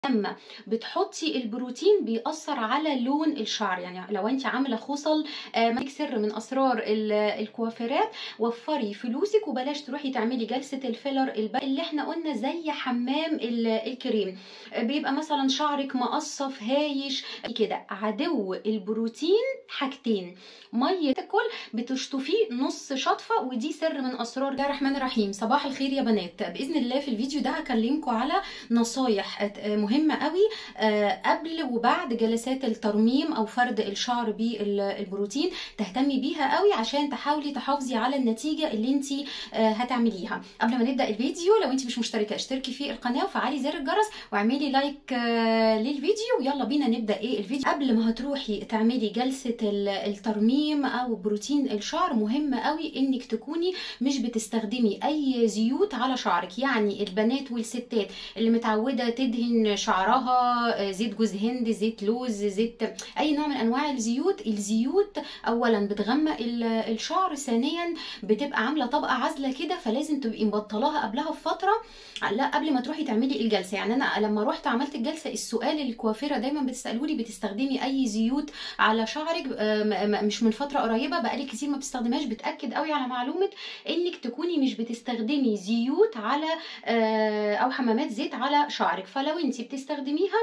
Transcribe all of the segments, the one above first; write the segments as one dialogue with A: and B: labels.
A: لما بتحطي البروتين بيأثر على لون الشعر يعني لو انت عامله خصل آه، ما سر من اسرار ال- الكوافيرات وفري فلوسك وبلاش تروحي تعملي جلسه الفيلر الب- اللي احنا قلنا زي حمام ال- الكريم آه، بيبقى مثلا شعرك مقصف هايش كده عدو البروتين حاجتين ميه تاكل بتشطفيه نص شطفه ودي سر من اسرار الله الرحمن الرحيم صباح الخير يا بنات باذن الله في الفيديو ده هكلمكم على نصايح آه، مهمه قوي آه، قبل وبعد جلسات الترميم او فرد الشعر بالبروتين تهتمي بيها قوي عشان تحاولي تحافظي على النتيجه اللي انت هتعمليها قبل ما نبدا الفيديو لو انت مش مشتركه اشتركي في القناه وفعلي زر الجرس واعملي لايك آه، للفيديو ويلا بينا نبدا ايه الفيديو قبل ما هتروحي تعملي جلسه ال- الترميم او بروتين الشعر مهم قوي انك تكوني مش بتستخدمي اي زيوت على شعرك يعني البنات والستات اللي متعوده تدهن شعرها آه، زيت جوز هند زيت لوز زيت اي نوع من انواع الزيوت الزيوت اولا بتغمق ال- الشعر ثانيا بتبقى عامله طبقه عازله كده فلازم تبقي مبطلاها قبلها بففتره لا قبل ما تروحي تعملي الجلسه يعني انا لما رحت عملت الجلسه السؤال اللي الكوافيره دايما بتسالوني بتستخدمي اي زيوت على شعرك آه، م- م- مش من فتره قريبه بقالي كتير ما بتستخدمهاش بتاكد قوي على معلومه انك تكوني مش بتستخدمي زيوت على آه، او حمامات زيت على شعرك فلو انت بتستخدميها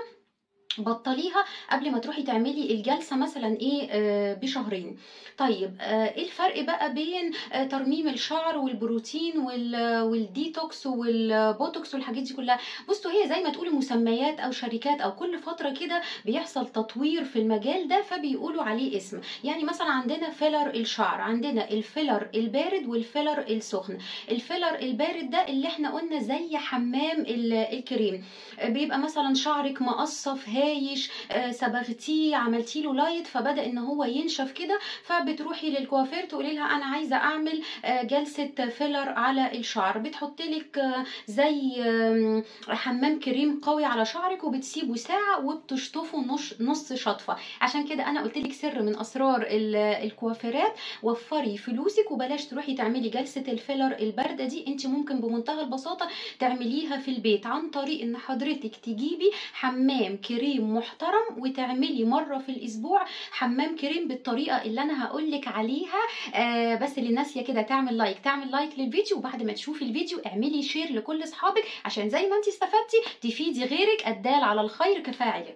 A: بطليها قبل ما تروحي تعملي الجلسه مثلا ايه آه، بشهرين طيب آه، ايه الفرق بقى بين آه، ترميم الشعر والبروتين وال- والديتوكس والبوتوكس والحاجات دي كلها بصوا هي زي ما تقولي مسميات او شركات او كل فتره كده بيحصل تطوير في المجال ده فبيقولوا عليه اسم يعني مثلا عندنا فيلر الشعر عندنا الفيلر البارد والفيلر السخن الفيلر البارد ده اللي احنا قلنا زي حمام ال- الكريم بيبقى مثلا شعرك مقصف هايش آه، صبغتيه عملتي له لايت فبدا ان هو ينشف كده فبتروحي للكوافير تقولي لها انا عايزه اعمل آه، جلسه فيلر على الشعر بتحط لك آه، زي آم، حمام كريم قوي على شعرك وبتسيبه ساعه وبتشطفه نص نص شطفه عشان كده انا قلت لك سر من اسرار ال- الكوافيرات وفري فلوسك وبلاش تروحي تعملي جلسه الفيلر البارده دي انت ممكن بمنتهى البساطه تعمليها في البيت عن طريق ان حضرتك تجيبي حمام كريم محترم وتعملي مره في الاسبوع حمام كريم بالطريقه اللي انا هقولك عليها آه بس اللي ناسيه كده تعمل لايك تعمل لايك للفيديو وبعد ما تشوفي الفيديو اعملي شير لكل اصحابك عشان زي ما انت استفدتي تفيدي غيرك الدال على الخير كفاعله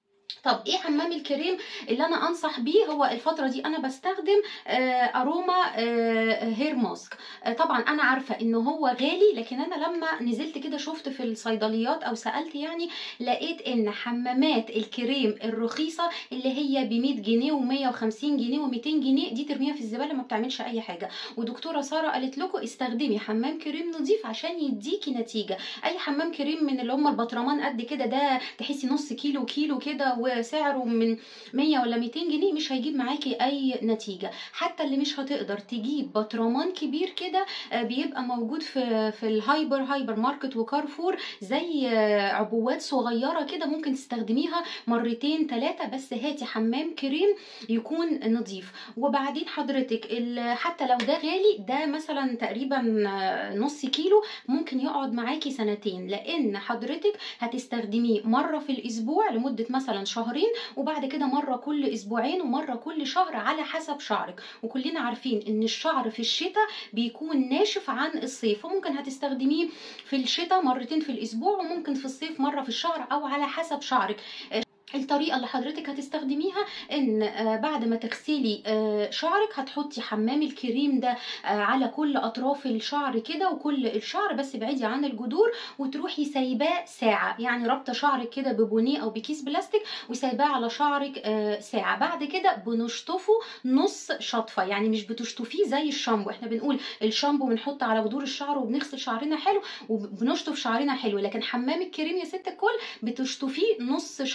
A: طب ايه حمام الكريم اللي انا انصح بيه هو الفتره دي انا بستخدم آه، اروما آه، هير ماسك آه، طبعا انا عارفه ان هو غالي لكن انا لما نزلت كده شفت في الصيدليات او سالت يعني لقيت ان حمامات الكريم الرخيصه اللي هي ب 100 جنيه و150 جنيه و200 جنيه دي ترميها في الزباله ما بتعملش اي حاجه ودكتوره ساره قالت لكم استخدمي حمام كريم نظيف عشان يديكي نتيجه اي حمام كريم من اللي هم البطرمان قد كده ده تحسي نص كيلو كيلو كده وسعره من 100 ولا 200 جنيه مش هيجيب معاكي اي نتيجه حتى اللي مش هتقدر تجيب بطرمان كبير كده آه، بيبقى موجود في في الهايبر هايبر ماركت وكارفور زي آه، عبوات صغيره كده ممكن تستخدميها مرتين ثلاثه بس هاتي حمام كريم يكون نظيف وبعدين حضرتك ال- حتى لو ده غالي ده مثلا تقريبا آه، نص كيلو ممكن يقعد معاكي سنتين لان حضرتك هتستخدميه مره في الاسبوع لمده مثلا شهرين وبعد كده مره كل اسبوعين ومره كل شهر على حسب شعرك وكلنا عارفين ان الشعر في الشتاء بيكون ناشف عن الصيف وممكن هتستخدميه في الشتاء مرتين في الاسبوع وممكن في الصيف مره في الشهر او على حسب شعرك الطريقه اللي حضرتك هتستخدميها ان آه، بعد ما تغسلي آه، شعرك هتحطي حمام الكريم ده آه، على كل اطراف الشعر كده وكل الشعر بس بعيدي عن الجذور وتروحي سايباه ساعه يعني رابطه شعرك كده ببونيه او بكيس بلاستيك وسايباه على شعرك آه، ساعه بعد كده بنشطفه نص شطفه يعني مش بتشطفيه زي الشامبو احنا بنقول الشامبو بنحط على جذور الشعر وبنغسل شعرنا حلو وبنشطف شعرنا حلو لكن حمام الكريم يا ست الكل بتشطفيه نص شطفه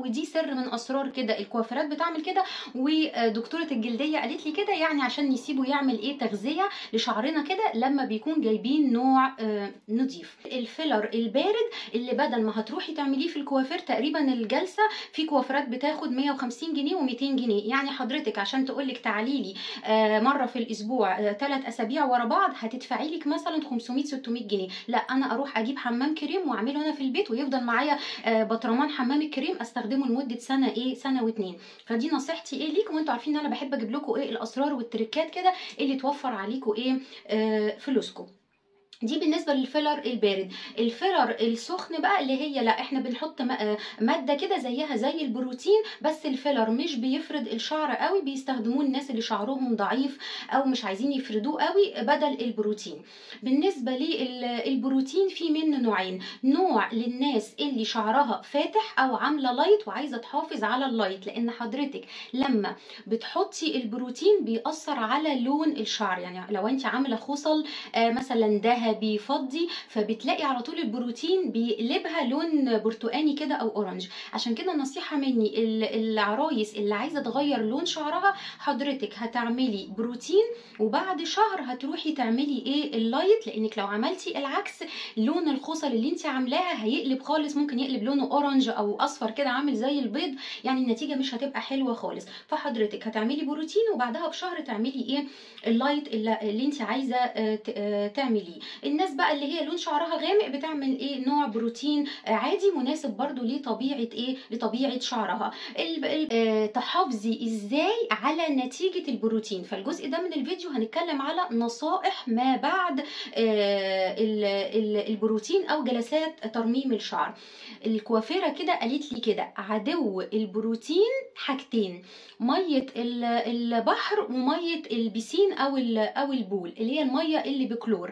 A: ودي سر من اسرار كده الكوافيرات بتعمل كده ودكتوره الجلديه قالت لي كده يعني عشان نسيبه يعمل ايه تغذيه لشعرنا كده لما بيكون جايبين نوع آه، نضيف الفيلر البارد اللي بدل ما هتروحي تعمليه في الكوافير تقريبا الجلسه في كوافيرات بتاخد 150 جنيه و200 جنيه يعني حضرتك عشان تقول لك تعالي لي آه، مره في الاسبوع ثلاث اسابيع ورا بعض هتدفعي لك مثلا 500 600 جنيه لا انا اروح اجيب حمام كريم واعمله انا في البيت ويفضل معايا آه، بطرمان حمام الكريم استخدمه لمده سنه ايه سنه واتنين فدي نصيحتي ايه ليكم وانتوا عارفين ان انا بحب اجيب لكم ايه الاسرار والتريكات كده اللي توفر عليكم ايه آه فلوسكم دي بالنسبه للفيلر البارد الفيلر السخن بقى اللي هي لا احنا بنحط م- آه ماده كده زيها زي البروتين بس الفيلر مش بيفرد الشعر قوي بيستخدموه الناس اللي شعرهم ضعيف او مش عايزين يفردوه قوي بدل البروتين بالنسبه للبروتين في منه نوعين نوع للناس اللي شعرها فاتح او عامله لايت وعايزه تحافظ على اللايت لان حضرتك لما بتحطي البروتين بيأثر على لون الشعر يعني لو انت عامله خصل آه مثلا ذهبي فضي فبتلاقي على طول البروتين بيقلبها لون برتقاني كده او اورنج عشان كده نصيحه مني ال- العرايس اللي عايزه تغير لون شعرها حضرتك هتعملي بروتين وبعد شهر هتروحي تعملي ايه اللايت لانك لو عملتي العكس لون الخصل اللي انت عاملاها هيقلب خالص ممكن يقلب لونه اورنج او اصفر كده عامل زي البيض يعني النتيجه مش هتبقى حلوه خالص فحضرتك هتعملي بروتين وبعدها بشهر تعملي ايه اللايت اللي, اللي انت عايزه آه، ت- آه، تعمليه الناس بقى اللي هي لون شعرها غامق بتعمل ايه نوع بروتين آه، عادي مناسب برضو لطبيعه ايه لطبيعه شعرها ال- ال- آه، تحافظي ازاي على نتيجه البروتين فالجزء ده من الفيديو هنتكلم على نصائح ما بعد آه، ال- ال- البروتين او جلسات ترميم الشعر الكوافيره كده قالت لي كده عدو البروتين حاجتين ميه ال- البحر وميه البسين او ال- او البول اللي هي الميه اللي بكلور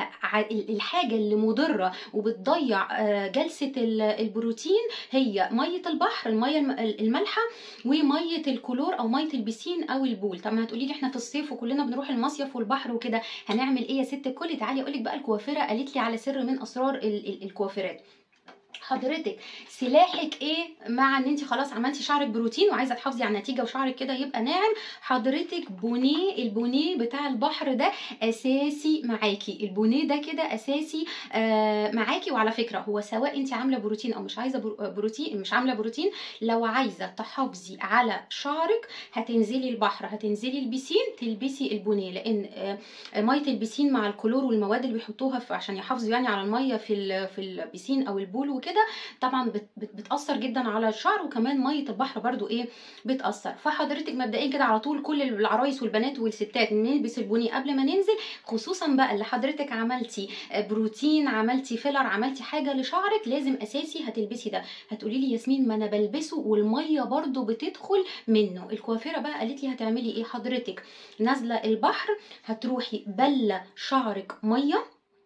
A: فالحاجه اللي مضره وبتضيع آه، جلسه ال- البروتين هي ميه البحر الميه الم- المالحه وميه الكلور او ميه البسين او البول طب ما هتقولي لي احنا في الصيف وكلنا بنروح المصيف والبحر وكده هنعمل ايه يا ست الكل تعالي اقول لك بقى الكوافيره قالت لي على سر من اسرار ال- ال- الكوافيرات حضرتك سلاحك ايه مع ان انت خلاص عملتي شعرك بروتين وعايزه تحافظي على النتيجه وشعرك كده يبقى ناعم حضرتك بونيه البونيه بتاع البحر ده اساسي معاكي البونيه ده كده اساسي آه معاكي وعلى فكره هو سواء انت عامله بروتين او مش عايزه برو- بروتين مش عامله بروتين لو عايزه تحافظي على شعرك هتنزلي البحر هتنزلي البسين تلبسي البونيه لان آه ميه البسين مع الكلور والمواد اللي بيحطوها في عشان يحافظوا يعني على الميه في ال- في البسين او البول وكده طبعا بت بت بتاثر جدا على الشعر وكمان ميه البحر برضو ايه بتاثر فحضرتك مبدئيا كده على طول كل العرايس والبنات والستات نلبس البني قبل ما ننزل خصوصا بقى اللي حضرتك عملتي بروتين عملتي فيلر عملتي حاجه لشعرك لازم اساسي هتلبسي ده هتقولي لي ياسمين ما انا بلبسه والميه برضو بتدخل منه الكوافيره بقى قالت لي هتعملي ايه حضرتك نازله البحر هتروحي بله شعرك ميه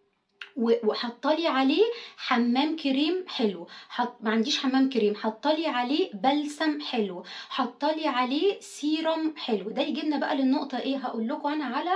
A: و- وحطلي عليه حمام كريم حلو حط ما عنديش حمام كريم حطلي عليه بلسم حلو حطلي عليه سيرم حلو ده يجينا بقى للنقطه ايه هقول لكم انا على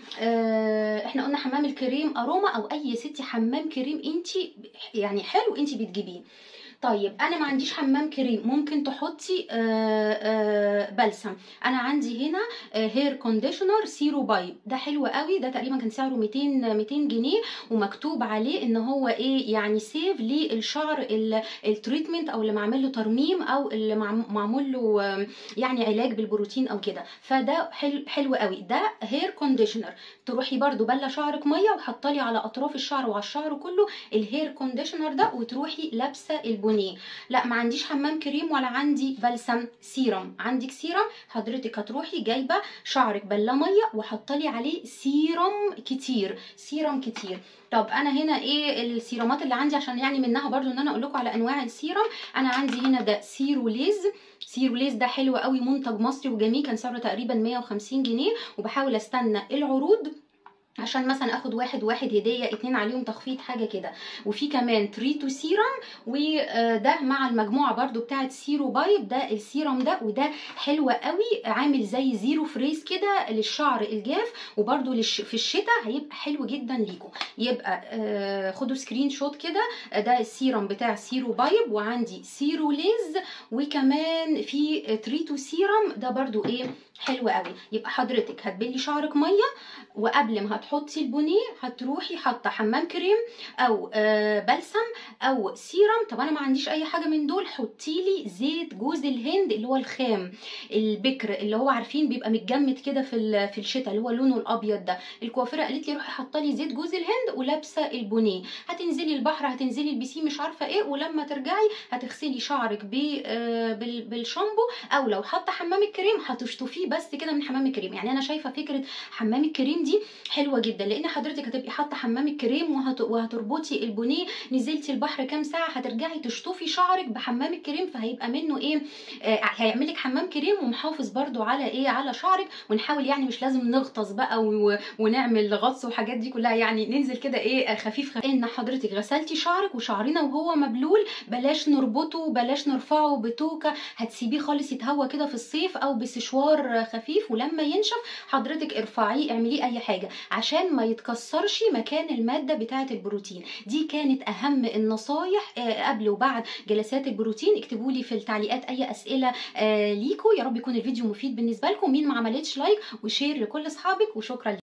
A: آه احنا قلنا حمام الكريم اروما او اي ستي حمام كريم انت يعني حلو انت بتجيبيه طيب انا ما عنديش حمام كريم ممكن تحطي آه آه بلسم انا عندي هنا هير كونديشنر سيرو بايب ده حلو قوي ده تقريبا كان سعره 200 200 جنيه ومكتوب عليه ان هو ايه يعني سيف للشعر ال- التريتمنت او اللي معمول له ترميم او اللي معم- معمول له آم، يعني علاج بالبروتين او كده فده حلو حلو قوي ده هير كونديشنر تروحي برضو بله شعرك ميه وحطلي على اطراف الشعر وعلى الشعر كله الهير كونديشنر ده وتروحي لابسه البونيه لا ما عنديش حمام كريم ولا عندي بلسم سيرم عندك سيرم حضرتك هتروحي جايبه شعرك بله ميه وحطلي عليه سيرم كتير سيرم كتير طب انا هنا ايه السيرامات اللي عندي عشان يعني منها برضو ان انا اقول لكم على انواع السيرم انا عندي هنا ده سيروليز سيروليز ده حلو قوي منتج مصري وجميل كان سعره تقريبا 150 جنيه وبحاول استنى العروض عشان مثلا اخد واحد واحد هديه اتنين عليهم تخفيض حاجه كده وفي كمان تريتو سيرم وده مع المجموعه برضو بتاعه سيرو بايب ده السيرم ده وده حلو قوي عامل زي زيرو فريز كده للشعر الجاف وبرضو للش... في الشتاء هيبقى حلو جدا ليكم يبقى آه خدوا سكرين شوت كده ده السيرم بتاع سيرو بايب وعندي سيرو ليز وكمان في تريتو سيرم ده برضو ايه حلو قوي يبقى حضرتك هتبلي شعرك ميه وقبل ما هتحطي البونيه هتروحي حاطه حمام كريم او آه بلسم او سيرم طب انا ما عنديش اي حاجه من دول حطي لي زيت جوز الهند اللي هو الخام البكر اللي هو عارفين بيبقى متجمد كده في في الشتاء اللي هو لونه الابيض ده الكوافيره قالت لي روحي حاطه لي زيت جوز الهند ولابسه البونيه هتنزلي البحر هتنزلي البسين مش عارفه ايه ولما ترجعي هتغسلي شعرك ب آه بالشامبو او لو حاطه حمام الكريم هتشطفيه بس كده من حمام الكريم يعني انا شايفه فكره حمام الكريم دي حلوه جدا لان حضرتك هتبقي حاطه حمام الكريم وهت... وهتربطي البونيه نزلتي البحر كام ساعه هترجعي تشطفي شعرك بحمام الكريم فهيبقى منه ايه آه هيعمل لك حمام كريم ومحافظ برده على ايه على شعرك ونحاول يعني مش لازم نغطس بقى و... ونعمل غطس وحاجات دي كلها يعني ننزل كده ايه خفيف خفيف ان حضرتك غسلتي شعرك وشعرنا وهو مبلول بلاش نربطه بلاش نرفعه بتوكه هتسيبيه خالص يتهوى كده في الصيف او بسشوار خفيف ولما ينشف حضرتك ارفعيه اعمليه اي حاجه عشان ما يتكسرش مكان الماده بتاعه البروتين دي كانت اهم النصايح قبل وبعد جلسات البروتين اكتبوا لي في التعليقات اي اسئله ليكم يا رب يكون الفيديو مفيد بالنسبه لكم مين ما عملتش لايك وشير لكل اصحابك وشكرا